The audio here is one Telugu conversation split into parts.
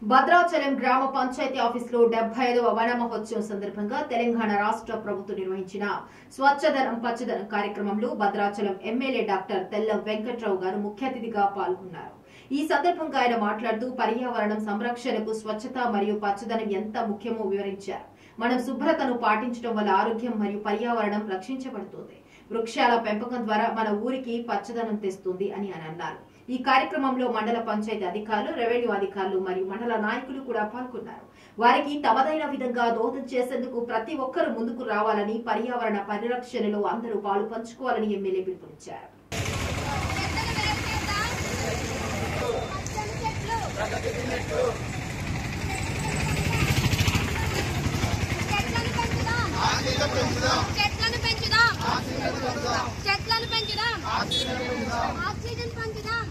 భద్రాచలం గ్రామ పంచాయతీ ఆఫీసులో డెబ్బై ఐదవ వన మహోత్సవం సందర్భంగా తెలంగాణ రాష్ట్ర ప్రభుత్వం నిర్వహించిన స్వచ్ఛదనం పచ్చదనం కార్యక్రమంలో భద్రాచలం ఎమ్మెల్యే డాక్టర్ తెల్ల వెంకట్రావు గారు ముఖ్య అతిథిగా పాల్గొన్నారు ఈ సందర్భంగా ఆయన మాట్లాడుతూ పర్యావరణం సంరక్షణకు స్వచ్ఛత మరియు పచ్చదనం ఎంత ముఖ్యమో వివరించారు మనం శుభ్రతను పాటించడం వల్ల ఆరోగ్యం మరియు పర్యావరణం రక్షించబడుతుంది వృక్షాల పెంపకం ద్వారా మన ఊరికి పచ్చదనం తెస్తుంది అని ఆయన అన్నారు ఈ కార్యక్రమంలో మండల పంచాయతీ అధికారులు రెవెన్యూ అధికారులు మరియు మండల నాయకులు కూడా పాల్గొన్నారు వారికి తమదైన విధంగా దోహదం చేసేందుకు ప్రతి ఒక్కరూ ముందుకు రావాలని పర్యావరణ పరిరక్షణలో అందరూ పాలు పంచుకోవాలని ఎమ్మెల్యే పిలుపునిచ్చారు చెట్లను పెంచుదాం చెట్లను పెంచుదాం ఆక్సిజన్ పెంచుదాం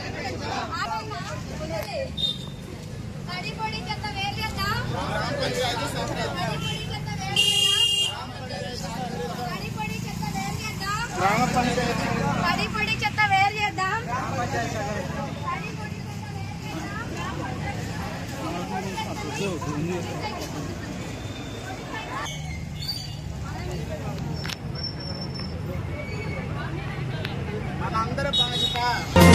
తడి పొడి చెత్త వేరు చేద్దాం తడి పొడి చెత్త వేరు చేద్దాం తడి పొడి చెత్త వేరు చేద్దాం తడి పొడి చెత్త వేరు చేద్దాం తడి పొడి చెత్త వేరు చేద్దాం మనందరి బాధ్యత